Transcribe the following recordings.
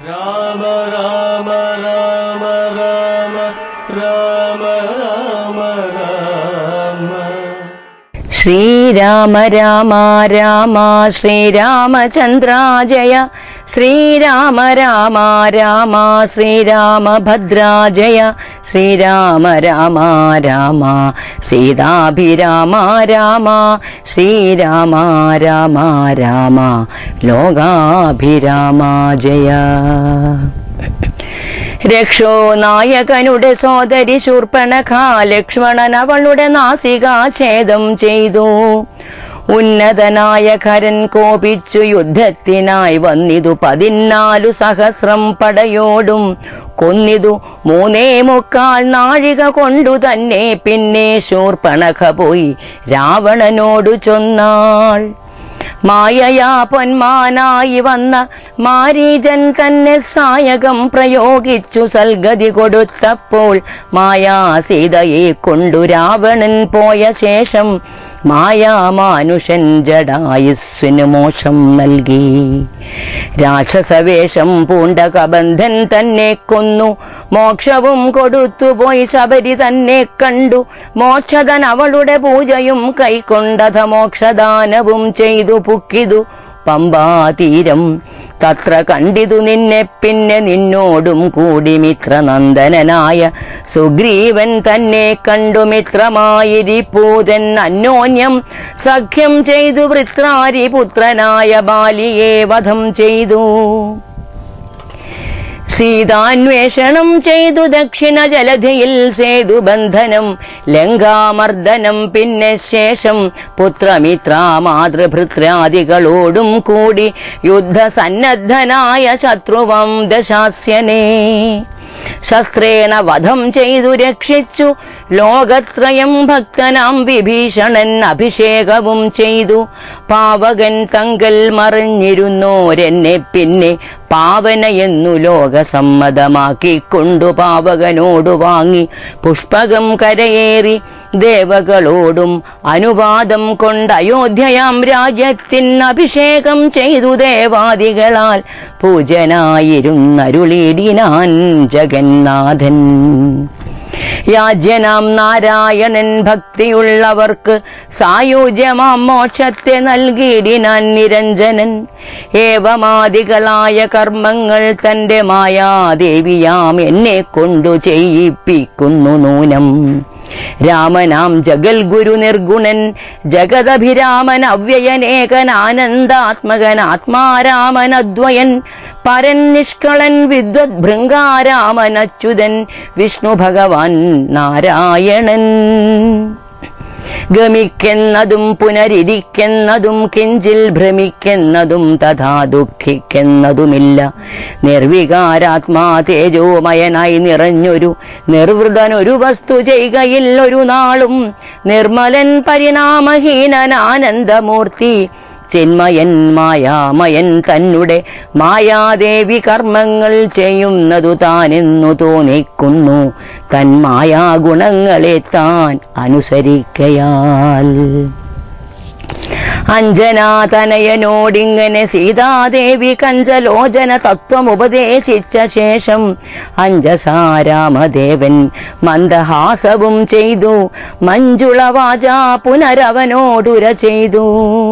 രാമ രാമ രാമ രാമ രാമ രാമ രാമ ശ്രീരാമ രാമ രാമ ശ്രീരാമചന്ദ്ര ജയ ശ്രീരാമ രാമ രാമ ശ്രീരാമഭദ്ര ജയ ശ്രീരാമ രാമ രാമ സീതാഭിരാമ രാമ ശ്രീരാമ രാമ രാമ ലോകാഭിരാമ ജയ രക്ഷോ നായകനുടെ സോദരി ശൂർപ്പണഖ ലക്ഷ്മണൻ അവളുടെ നാസികാഛേദം ചെയ്തു ഉന്നതനായ ഖരൻ കോപിച്ചു യുദ്ധത്തിനായി വന്നിതു പതിനാലു സഹസ്രം പടയോടും കൊന്നിതു മൂന്നേ മുക്കാൽ നാഴിക കൊണ്ടു തന്നെ പിന്നെ ശൂർപ്പണഖ പോയി രാവണനോടു ചൊന്നാൾ മായയാ പൊന്മാനായി വന്ന മാരീജൻ തന്നെ സായകം പ്രയോഗിച്ചു സൽഗതി കൊടുത്തപ്പോൾ മായാ സീതയെ കൊണ്ടു രാവണൻ പോയ ശേഷം മായാമാനുഷൻ ജഡായുസ്സിന് മോക്ഷം നൽകി രാക്ഷസവേഷം പൂണ്ട കബന്ധൻ തന്നെ കൊന്നു മോക്ഷവും കൊടുത്തുപോയി ശബരി തന്നെ കണ്ടു മോക്ഷധൻ അവളുടെ പൂജയും കൈക്കൊണ്ടത മോക്ഷദാനവും ചെയ്തു പുക്കിതു പമ്പാതീരം തത്ര കണ്ടിതു നിന്നെ പിന്നെ നിന്നോടും കൂടി മിത്രനന്ദനായ സുഗ്രീവൻ തന്നെ കണ്ടു മിത്രമായിരിപ്പൂതൻ അന്യോന്യം സഖ്യം ചെയ്തു വൃത്രാരി പുത്രനായ ബാലിയെ വധം ചെയ്തു സീതാന്വേഷണം ചെയ്തു ദക്ഷിണ ജലധിയിൽ സേതുബന്ധനം ലങ്കാമർദ്ദനം പിന്നെ ശേഷം പുത്രമിത്ര മാതൃഭൃത്രാദികളോടും കൂടി യുദ്ധസന്നദ്ധനായ ശത്രുവം ദശാസ്യനേ ശസ്ത്രേണ വധം ചെയ്തു രക്ഷിച്ചു ലോകത്രയം ഭക്തനാം വിഭീഷണൻ അഭിഷേകവും ചെയ്തു പാവകൻ തങ്കൽ മറിഞ്ഞിരുന്നോരെന്നെ പിന്നെ പാവനയെന്നു ലോകസമ്മതമാക്കിക്കൊണ്ടു പാവകനോടു വാങ്ങി പുഷ്പകം കരയേറി ദേവകളോടും അനുവാദം കൊണ്ട് അയോധ്യയാം രാജ്യത്തിൻ അഭിഷേകം ചെയ്തു ദേവാദികളാൽ പൂജനായിരുന്നരുളിടിനാൻ ജഗന്നാഥൻ യാജ്യനാം നാരായണൻ ഭക്തിയുള്ളവർക്ക് സായുജ്യമാം മോക്ഷത്തെ നൽകിയിടിനാൻ നിരഞ്ജനൻ ഏവമാദികളായ കർമ്മങ്ങൾ തന്റെ മായാദേവിയാം എന്നെ കൊണ്ടു ചെയ്യിപ്പിക്കുന്നു നൂനം രാമനാം ജഗൽ ഗുരു നിർഗുണൻ ജഗദഭിരാമൻ അവ്യയനേകൻ ആനന്ദാത്മകൻ ആത്മാരാമൻ അദ്വയൻ പരൻ നിഷ്കളൻ വിദ്വത് ഭൃംഗാരാമൻ അച്യുതൻ വിഷ്ണു ഭഗവാൻ നാരായണൻ ഗമിക്കെന്നതും പുനരിരിക്കുന്നതും കിഞ്ചിൽ ഭ്രമിക്കുന്നതും തഥാ ദുഃഖിക്കുന്നതുമില്ല നിർവികാരാത്മാ തേജോമയനായി നിറഞ്ഞൊരു നിർവൃതനൊരു വസ്തു ചെയ്കയിൽ ഒരു നാളും നിർമ്മലൻ പരിണാമഹീനൻ ആനന്ദമൂർത്തി ചിന്മയൻ മായാമയൻ തന്നെ മായാദേവി കർമ്മങ്ങൾ ചെയ്യുന്നതു താനെന്നു തോന്നിക്കുന്നു തൻ മായാഗുണങ്ങളെ താൻ അനുസരിക്കയാൽ അഞ്ജനാതനയനോടിങ്ങനെ സീതാദേവി കഞ്ചലോചന തത്വം ഉപദേശിച്ച ശേഷം അഞ്ജസാരാമദേവൻ മന്ദഹാസവും ചെയ്തു മഞ്ജുളവാച പുനരവനോടുര ചെയ്തു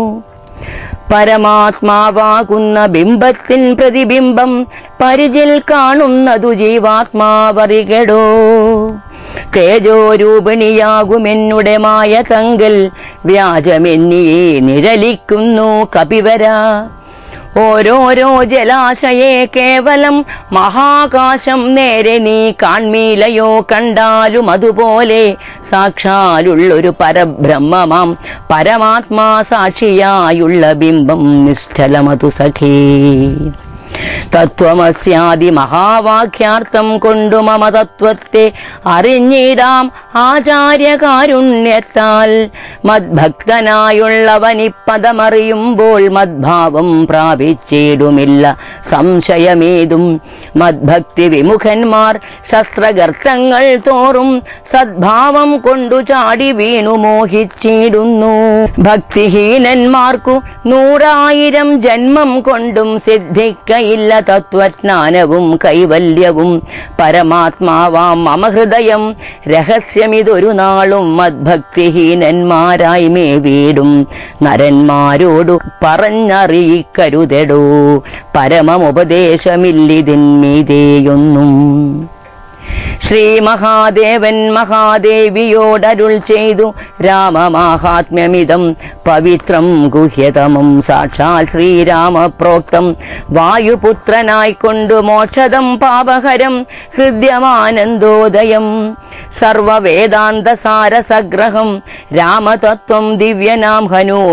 പരമാത്മാവാകുന്ന ബിംബത്തിൻ പ്രതിബിംബം പരിചിൽ കാണുന്നതു ജീവാത്മാവറികടോ തേജോരൂപിണിയാകുമെന്നുടെ മായ തങ്കൽ വ്യാജമെന്നിയെ നിഴലിക്കുന്നു കപിവര ഓരോരോ ജലാശയെ കേവലം മഹാകാശം നേരെ നീ കാൺമീലയോ കണ്ടാലും അതുപോലെ സാക്ഷാലുള്ളൊരു പരബ്രഹ്മമാം പരമാത്മാ സാക്ഷിയായുള്ള ബിംബം നിശ്ചലമതു സഖേ തത്വമസ്യാദി മഹാവാക്യാർത്ഥം കൊണ്ടു മമ തത്വത്തെ അറിഞ്ഞിടാം ആചാര്യകാരുണ്യത്താൽ മദ്ഭക്തനായുള്ളവനിപ്പദമറിയുമ്പോൾ മദ്ഭാവം പ്രാപിച്ചിടുമില്ല സംശയമേതും മദ്ഭക്തി വിമുഖന്മാർ ശസ്ത്രഗർത്തങ്ങൾ തോറും സദ്ഭാവം കൊണ്ടു ചാടി വീണു മോഹിച്ചിടുന്നു ഭക്തിഹീനന്മാർക്കു നൂറായിരം ജന്മം കൊണ്ടും സിദ്ധിക്കയില്ല അറിയില്ല തത്വജ്ഞാനവും കൈവല്യവും പരമാത്മാവാം മമ ഹൃദയം രഹസ്യമിതൊരു നാളും മദ്ഭക്തിഹീനന്മാരായി മേ വീടും നരന്മാരോടു പറഞ്ഞറിയിക്കരുതെടോ പരമമുപദേശമില്ലിതിന്മീതേയൊന്നും ശ്രീ മഹാദേവൻ മഹാദേവിയോടരുൾ ചെയ്തു രാമമാഹാത്മ്യമിതം പവിത്രം ഗുഹ്യതമം സാക്ഷാൽ ശ്രീരാമപ്രോക്തം വായുപുത്രനായിക്കൊണ്ടു മോക്ഷദം പാപഹരം ഹൃദ്യമാനന്ദോദയം സർവവേദാന്തസാരസഗ്രഹം രാമതത്വം ദിവ്യനാം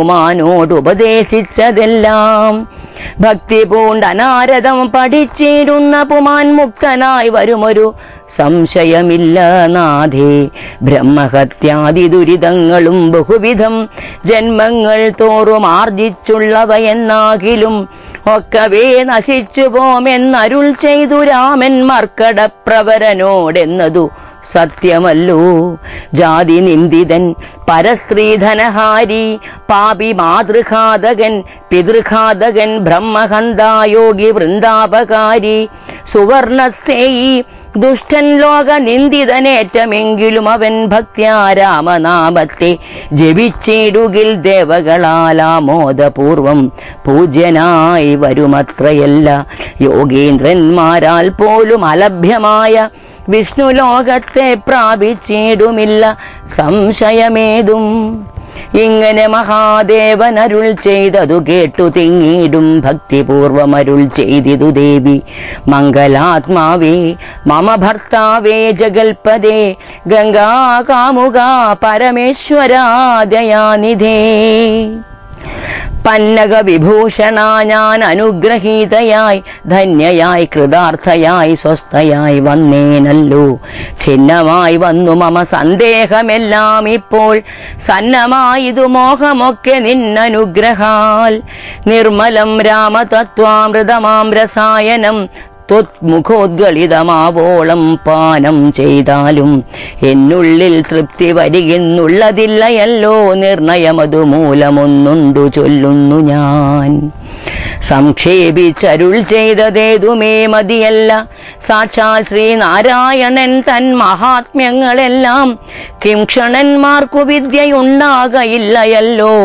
ഹനുമാനോടുപദേശിച്ചതെല്ലാം ഭക്തി പൂണ്ട് അനാരദം പഠിച്ചിരുന്ന പുമാൻ മുക്തനായി വരുമൊരു സംശയമില്ല നാഥേ ബ്രഹ്മഹത്യാദി ദുരിതങ്ങളും ബഹുവിധം ജന്മങ്ങൾ തോറും ആർജിച്ചുള്ളവയെന്നാകിലും ഒക്കവേ നശിച്ചു പോമെന്നരുൾ ചെയ്തു രാമൻ മർക്കടപ്രവരനോടെന്നതു സത്യമല്ലോ ജാതി നിന്ദിതൻ പരസ്ത്രീധനഹാരി പാപി മാതൃഘാതകൻ പിതൃഘാതകൻ ബ്രഹ്മഹന്തായോഗി വൃന്ദാപകാരി സുവർണസ്ഥേയി ദുഷ്ടൻ ലോക നിന്ദിതനേറ്റമെങ്കിലും അവൻ ഭക്ത്യാരാമനാമത്തെ ജപിച്ചിടുകിൽ ദേവകളാലാമോദപൂർവം പൂജ്യനായി വരുമത്രയല്ല യോഗേന്ദ്രന്മാരാൽ പോലും അലഭ്യമായ വിഷ്ണു ലോകത്തെ പ്രാപിച്ചിടുമില്ല സംശയമേതും ഇങ്ങനെ മഹാദേവൻ അരുൾ ചെയ്തതു കേട്ടു തിങ്ങിടും ഭക്തിപൂർവം അരുൾ ചെയ്തിതു ദേവി മംഗലാത്മാവേ മമ ഭർത്താവേ ജഗൽപദേ ഗംഗാ കാമുക പരമേശ്വരാദയാനിധേ പന്നക വിഭൂഷണ ഞാൻ അനുഗ്രഹീതയായി ധന്യയായി കൃതാർത്ഥയായി സ്വസ്ഥയായി വന്നേനല്ലോ ഛിന്നമായി വന്നു മമ സന്ദേഹമെല്ലാം ഇപ്പോൾ സന്നമായിതു മോഹമൊക്കെ നിന്നനുഗ്രഹാൽ നിർമ്മലം രാമതത്വാമൃതമാം രസായനം ത്വത്മുഖോദ്ഗളിതമാവോളം പാനം ചെയ്താലും എന്നുള്ളിൽ തൃപ്തി വരികെന്നുള്ളതില്ലയല്ലോ നിർണയമതു മൂലമൊന്നുണ്ടു ചൊല്ലുന്നു ഞാൻ സംക്ഷേപിച്ചരുൾ ചെയ്തതേതുമേ മതിയല്ല സാക്ഷാൽ ശ്രീനാരായണൻ തൻ മഹാത്മ്യങ്ങളെല്ലാം കിംക്ഷണന്മാർക്കു വിദ്യയുണ്ടാകയില്ലയല്ലോ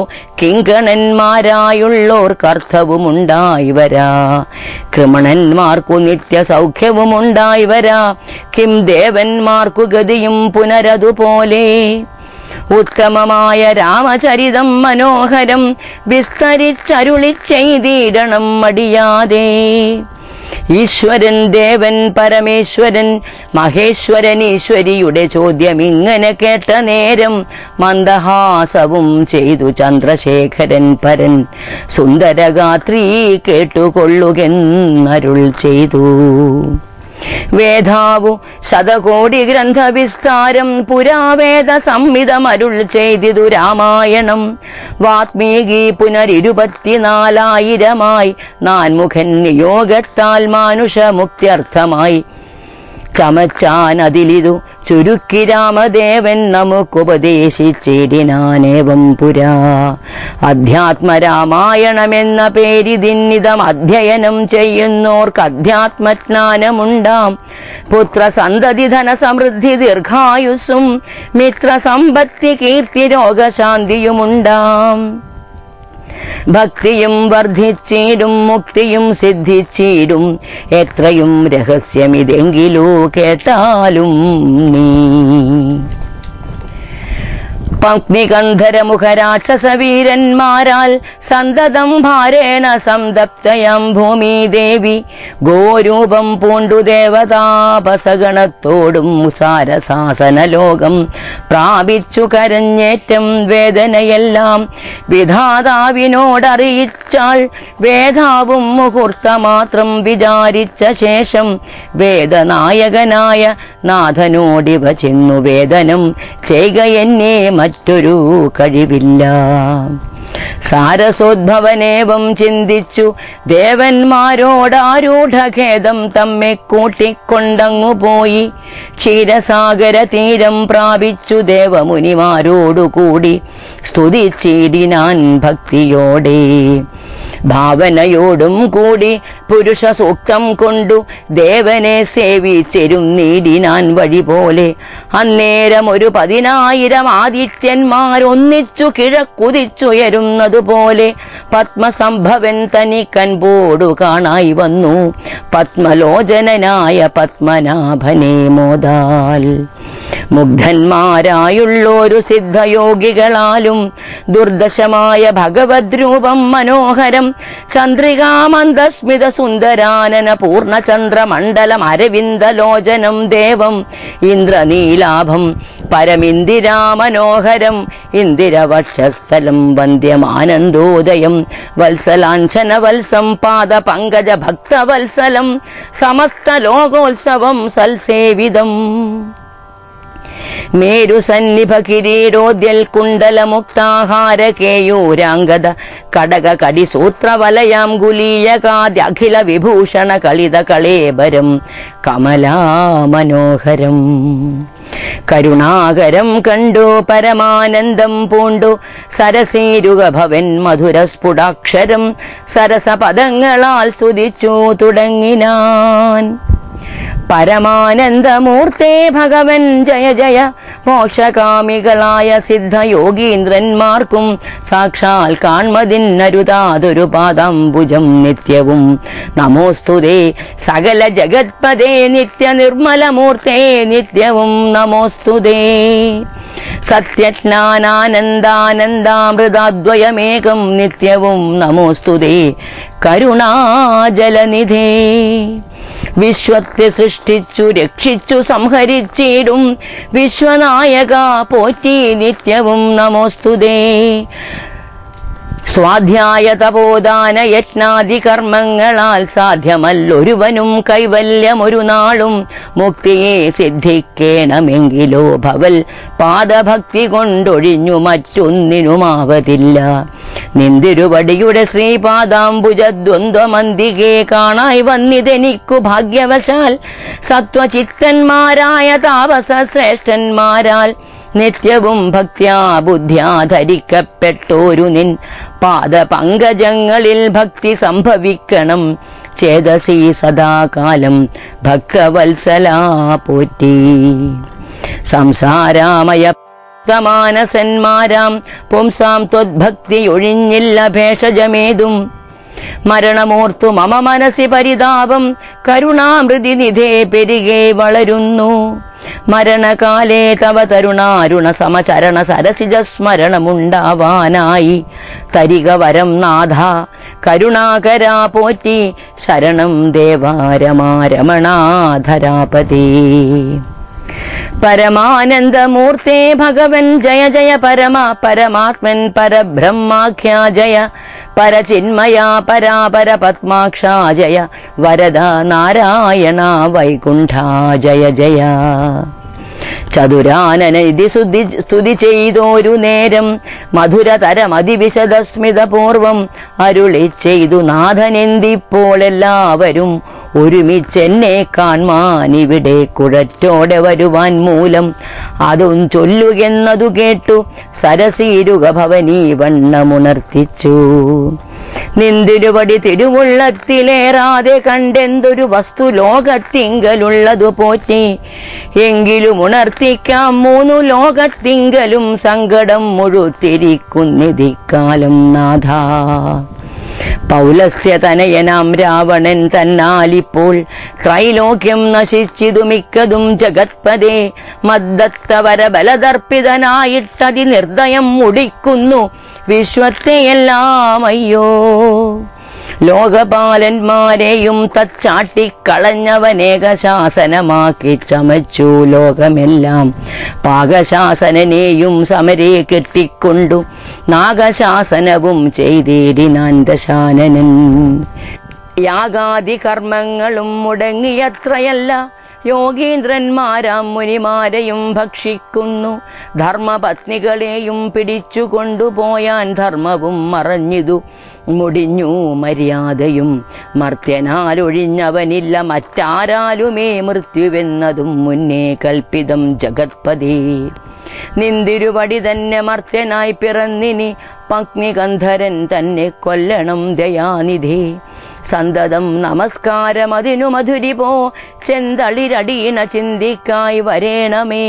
കിങ്കണന്മാരായുള്ളോർക്കർത്ഥവുമുണ്ടായി വരാ കൃമണന്മാർക്കു നിത്യ സൗഖ്യവുമുണ്ടായി വരാ കിം ദേവന്മാർക്കു ഗതിയും പുനരതുപോലെ ഉത്തമമായ രാമചരിതം മനോഹരം വിസ്തരിച്ചരുളി ചെയ്തിടണം മടിയാതെ ഈശ്വരൻ ദേവൻ പരമേശ്വരൻ മഹേശ്വരൻ ഈശ്വരിയുടെ ചോദ്യം ഇങ്ങനെ കേട്ട നേരം മന്ദഹാസവും ചെയ്തു ചന്ദ്രശേഖരൻ പരൻ സുന്ദരഗാത്രി കേട്ടുകൊള്ളുകെന്നരുൾ ചെയ്തു വേദാവു ശതകോടി ഗ്രന്ഥവിസ്താരം പുരാവേദ സംഹിതമരുൾ ചെയ്തിതു രാമായണം വാത്മീകി പുനരിരുപത്തിനാലായിരമായി നാൻമുഖൻ നിയോഗത്താൽ മാനുഷമുക്ത്യർത്ഥമായി ചമച്ചാൻ അതിലിതു ചുരുക്കി രാമദേവൻ നമുക്കുപദേശിച്ചിടിനാനേവം പുരാ അധ്യാത്മരാമായണമെന്ന പേരിതിന്നിതം അധ്യയനം ചെയ്യുന്നോർക്ക് അധ്യാത്മജ്ഞാനമുണ്ടാം പുത്രസന്തതി ധനസമൃദ്ധി ദീർഘായുസ്സും മിത്രസമ്പത്തി കീർത്തി രോഗശാന്തിയുമുണ്ടാം ഭക്തിയും വർദ്ധിച്ചിടും മുക്തിയും സിദ്ധിച്ചിടും എത്രയും രഹസ്യമിതെങ്കിലോ കേട്ടാലും നീ പത്നികന്ധരമുഖരാക്ഷസവീരന്മാരാൽ സന്തതം ഭാരേണ സംതപ്തയം ഭൂമി ദേവി ഗോരൂപം പൂണ്ടു ദേവതാപസഗണത്തോടും സാരസാസന ലോകം പ്രാപിച്ചു കരഞ്ഞേറ്റം വേദനയെല്ലാം വിധാതാവിനോടറിയിച്ചാൾ വേദാവും മുഹൂർത്തമാത്രം വിചാരിച്ച ശേഷം വേദനായകനായ നാഥനോടിവ ചെന്നു വേദനം ചെയ്ക എന്നെ മറ്റൊരു കഴിവില്ല സാരസോദ്ഭവനേവം ചിന്തിച്ചു ദേവന്മാരോടാരൂഢഖേദം തമ്മെ കൂട്ടിക്കൊണ്ടങ്ങു പോയി ക്ഷീരസാഗര തീരം പ്രാപിച്ചു ദേവമുനിമാരോടുകൂടി സ്തുതിച്ചിടിനാൻ ഭക്തിയോടെ ഭാവനയോടും കൂടി പുരുഷ സൂക്തം കൊണ്ടു ദേവനെ സേവിച്ചെരും നീടിനാൻ വഴി പോലെ അന്നേരം ഒരു പതിനായിരം ആദിത്യന്മാരൊന്നിച്ചു കിഴക്കുതിച്ചുയരുന്നതുപോലെ പത്മസംഭവൻ തനിക്കൻപോടു കാണായി വന്നു പത്മലോചനനായ പത്മനാഭനെ മോദാൽ മുഗ്ധന്മാരായുള്ളൊരു സിദ്ധയോഗികളാലും ദുർദശമായ ഭഗവത് രൂപം മനോഹരം ചന്ദ്രികാമന്ദസ്മിത സുന്ദരാനന പൂർണ്ണചന്ദ്രമണ്ഡലം അരവിന്ദലോചനം ദേവം ഇന്ദ്രനീലാഭം പരമിന്ദിരാമനോഹരം ഇന്ദിരവക്ഷസ്ഥലം വന്ദ്യമാനന്ദോദയം വത്സലാഞ്ചന വത്സം പാദ പങ്കജ ഭക്തവത്സലം സമസ്ത ലോകോത്സവം സൽസേവിതം മേരുസന്നിഭ കിരീടോദ്യൽ കുണ്ടല മുക്താഹാര കേയൂരാംഗത കടക കടി സൂത്രവലയാം ഗുലീയകാദ്യഖില വിഭൂഷണ കളിത കളേബരം കമലാമനോഹരം കരുണാകരം കണ്ടു പരമാനന്ദം പൂണ്ടു സരസീരുക ഭവൻ മധുര സ്ഫുടാക്ഷരം സരസപദങ്ങളാൽ സ്തുതിച്ചു തുടങ്ങിനാൻ പരമാനന്ദമൂർത്തേ ഭഗവൻ ജയ ജയ മോക്ഷകാമികളായ സിദ്ധയോഗീന്ദ്രന്മാർക്കും സാക്ഷാൽ കാൺമതിന്നരുതാതൊരു പാദാംബുജം നിത്യവും നമോസ്തുതേ സകല ജഗത്പദേ നിത്യ നിർമ്മലമൂർത്തേ നിത്യവും നമോസ്തുതേ സത്യജ്ഞാനാനന്ദാനന്ദാമൃതാദ്വയമേകം നിത്യവും നമോസ്തുതേ കരുണാജലനിധേ വിശ്വത്തെ സൃഷ്ടിച്ചു രക്ഷിച്ചു സംഹരിച്ചിടും വിശ്വനായക പോറ്റി നിത്യവും നമോസ്തുതേ സ്വാധ്യായ തപോദാന യജ്ഞാദി കർമ്മങ്ങളാൽ സാധ്യമല്ലൊരുവനും കൈവല്യമൊരു നാളും മുക്തിയെ സിദ്ധിക്കേണമെങ്കിലോ ഭവൽ പാദഭക്തി കൊണ്ടൊഴിഞ്ഞു മറ്റൊന്നിനുമാവതില്ല നിന്തിരുവടിയുടെ ശ്രീപാദാംബുജദ്വന്ദ്വമന്തികെ കാണായി വന്നിതെനിക്കു ഭാഗ്യവശാൽ സത്വചിത്തന്മാരായ താപസ ശ്രേഷ്ഠന്മാരാൽ നിത്യവും ഭക്ത്യാ ബുദ്ധ്യാ ധരിക്കപ്പെട്ടോരു നിൻ പാദപങ്കജങ്ങളിൽ ഭക്തി സംഭവിക്കണം ചേതസി സദാകാലം ഭക്തവത്സലാ പോറ്റി സംസാരാമയ മാനസന്മാരാം പുംസാം ത്വദ്ഭക്തി ഒഴിഞ്ഞില്ല ഭേഷജമേതും മരണമോർത്തു മമ മനസ്സി പരിതാപം കരുണാമൃതി നിധേ പെരുകെ വളരുന്നു മരണകാലേ തവ തരുണാരുണ സമചരണ സരസിജ സ്മരണമുണ്ടാവാനായി തരിക വരം നാഥ കരുണാകരാ പോറ്റി ശരണം ദേവാരമാരമണാധരാപതേ പരമാനന്ദമൂർത്തേ ഭഗവൻ ജയ ജയ പരമ പരമാത്മൻ പരബ്രഹ്മാഖ്യാ ജയ പരചിന്മയാ പരാപര പത്മാക്ഷാ ജയ വരദ നാരായണ വൈകുണ്ഠാ ജയ ജയ ചതുരാനന ഇതി സ്തുതി സ്തുതി ചെയ്തോരു നേരം മധുരതരമതിവിശദസ്മിതപൂർവം അരുളി ചെയ്തു നാഥനെന്തിപ്പോൾ എല്ലാവരും ഒരുമിച്ചെന്നെ കാൺമാൻ ഇവിടെ കുഴറ്റോടെ വരുവാൻ മൂലം അതും ചൊല്ലുകെന്നതു കേട്ടു സരസീരുക ഭവനീ വണ്ണമുണർത്തിച്ചു നിന്തിരുപടി തിരുവുള്ളത്തിലേറാതെ കണ്ടെന്തൊരു വസ്തു ലോകത്തിങ്കലുള്ളതു പോറ്റി എങ്കിലും ഉണർത്തിക്കാം മൂന്നു ലോകത്തിങ്കലും സങ്കടം മുഴുത്തിരിക്കുന്നിതിക്കാലം നാഥ പൗലസ്ത്യതനയനാം രാവണൻ തന്നാലിപ്പോൾ ത്രൈലോക്യം നശിച്ചിതു മിക്കതും ജഗത്പദേ മദ്ദത്തവര ബലദർപ്പിതനായിട്ടതി നിർദ്ദയം മുടിക്കുന്നു വിശ്വത്തെയെല്ലാം അയ്യോ ലോകപാലന്മാരെയും തച്ചാട്ടിക്കളഞ്ഞവനേക ശാസനമാക്കി ചമച്ചു ലോകമെല്ലാം പാകശാസനനെയും സമരെ കെട്ടിക്കൊണ്ടു നാഗശാസനവും ചെയ്തിടിനാൻ ദശാനനൻ യാഗാദി കർമ്മങ്ങളും മുടങ്ങിയത്രയല്ല യോഗീന്ദ്രന്മാരാം മുനിമാരെയും ഭക്ഷിക്കുന്നു ധർമ്മപത്നികളെയും പിടിച്ചു കൊണ്ടുപോയാൻ ധർമ്മവും മറഞ്ഞിതു മുടിഞ്ഞു മര്യാദയും മർത്യനാലൊഴിഞ്ഞവനില്ല മറ്റാരാലുമേ മൃത്യുവെന്നതും മുന്നേ കൽപ്പിതം ജഗത്പതി നിന്തിരുവടി തന്നെ മർത്യനായി പിറന്നിനി പഗ്നികന്ധരൻ തന്നെ കൊല്ലണം ദയാനിധി സന്തതം നമസ്കാരം അതിനു മധുരി പോ ചെന്തളിരടീണ ചിന്തിക്കായി വരേണമേ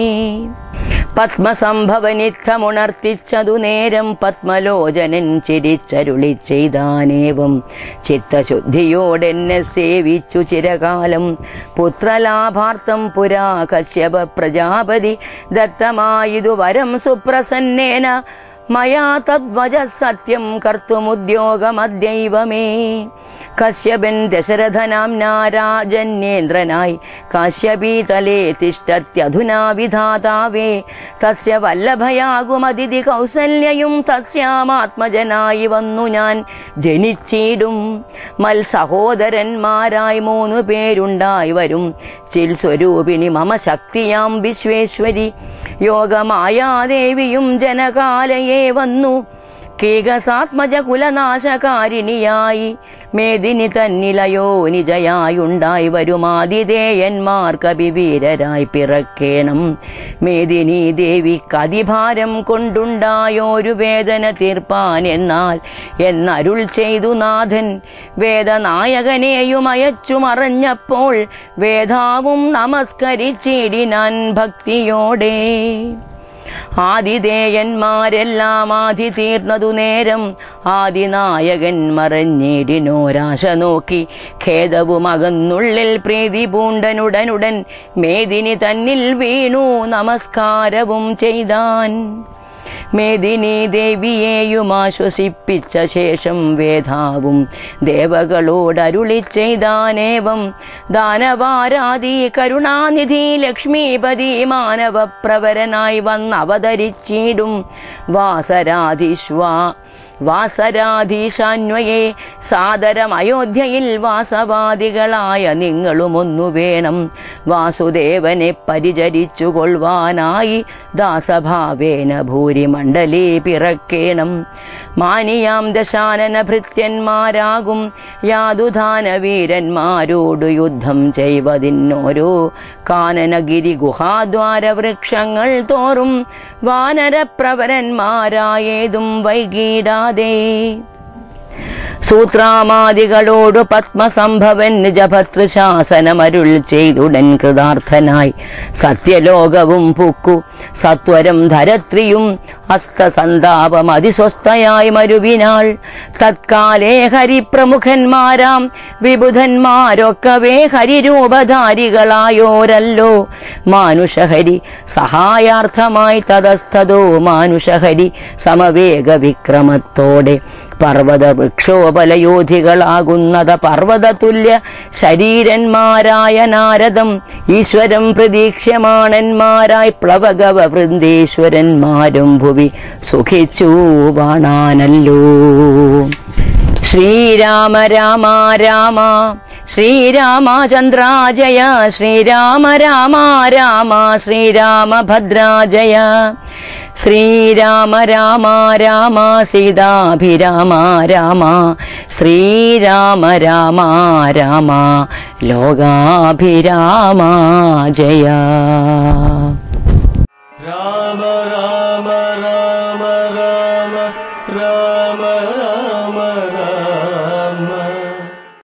പത്മസംഭവനിത്തമുണർത്തിച്ചതു നേരം പത്മലോചനൻ ചിരിച്ചരുളി ചെയ്താനേവം ചിത്തശുദ്ധിയോടെന്നെ സേവിച്ചു ചിരകാലം പുത്രലാഭാർത്ഥം പുരാ കശ്യപ പ്രജാപതി ദത്തമായിതു വരം സുപ്രസന്നേന മയാ തദ്വജ സത്യം കർത്തുമുദ്യോഗമദ്യൈവമേ കശ്യപൻ ദശരഥനാംനാ രാജന്യേന്ദ്രനായി കാശ്യപീതലേ തിഷ്ടത്യധുനാ വിധാതാവേ തസ്യ വല്ലഭയാകുമതിഥി കൗസല്യയും തസ്യാമാത്മജനായി വന്നു ഞാൻ ജനിച്ചിടും മൽ സഹോദരന്മാരായി മൂന്നു പേരുണ്ടായി വരും ചിൽ സ്വരൂപിണി മമ ശക്തിയാം വിശ്വേശ്വരി യോഗമായാദേവിയും ജനകാലയെ വന്നു കീകസാത്മജ കുലനാശകാരിണിയായി മേദിനി തന്നിലയോ നിജയായുണ്ടായി വരുമാതിഥേയന്മാർ കവിവീരരായി പിറക്കേണം മേദിനി ദേവി കതിഭാരം കൊണ്ടുണ്ടായോരു വേദന തീർപ്പാൻ എന്നാൽ എന്നരുൾ ചെയ്തു നാഥൻ വേദനായകനെയും അയച്ചു മറഞ്ഞപ്പോൾ വേദാവും നമസ്കരിച്ചിടിനാൻ ഭക്തിയോടെ ആതിഥേയന്മാരെല്ലാം ആദി തീർന്നതു നേരം ആദിനായകൻ മറഞ്ഞിടിനോരാശ നോക്കി ഖേദവും അകന്നുള്ളിൽ പ്രീതി പൂണ്ടനുടനുടൻ മേദിനി തന്നിൽ വീണു നമസ്കാരവും ചെയ്താൻ മേദിനി ദേവിയെയും ആശ്വസിപ്പിച്ച ശേഷം വേദാവും ദേവകളോടരുളി ചെയ്താനേവം ദാനവാരാധി കരുണാനിധി ലക്ഷ്മീപതി മാനവപ്രവരനായി വന്നവതരിച്ചിടും വാസരാധിശ്വാ വാസരാധീശാന്വയെ സാദരം അയോധ്യയിൽ വാസവാദികളായ നിങ്ങളും ഒന്നു വേണം വാസുദേവനെ പരിചരിച്ചു കൊള്ളുവാനായി ദാസഭാവേന ഭൂരിമണ്ഡലേ പിറക്കേണം മാനിയാം ദശാനന ഭൃത്യന്മാരാകും യാതുധാന വീരന്മാരോട് യുദ്ധം ചെയ്വതിന്നോരോ കാനനഗിരി ഗുഹാദ്വാര വൃക്ഷങ്ങൾ തോറും വാനരപ്രവരന്മാരായേതും വൈകിടാതെ സൂത്രാമാദികളോടു പത്മസംഭവൻ നിജഭർത്തൃശാസനമരുൾ ചെയ്തുടൻ കൃതാർത്ഥനായി സത്യലോകവും പുക്കു സത്വരം ധരത്രിയും അസ്തസന്താപം അതിസ്വസ്ഥയായി മരുവിനാൾ തത്കാലേ ഹരിപ്രമുഖന്മാരാം വിബുധന്മാരൊക്കവേ ഹരിരൂപധാരികളായോരല്ലോ മാനുഷഹരി സഹായാർത്ഥമായി തതസ്ഥതോ മാനുഷഹരി സമവേഗ വിക്രമത്തോടെ പർവ്വത വൃക്ഷോപലയോധികളാകുന്നത് പർവ്വത തുല്യ ശരീരന്മാരായ നാരദം ഈശ്വരം പ്രതീക്ഷ്യമാണന്മാരായി പ്ലവകവ വൃന്ദേശ്വരന്മാരും ഭുവി സുഖിച്ചു വാണാനല്ലോ ശ്രീരാമ രാമ രാമ ശ്രീരാമചന്ദ്രാജയ ശ്രീരാമ രാമ രാമ ശ്രീരാമഭദ്രാജയ ശ്രീരാമ രാമ രാമ സീതാഭിരാമ രാമ ശ്രീരാമ രാമ രാമ ലോകാഭിരാമ ജയ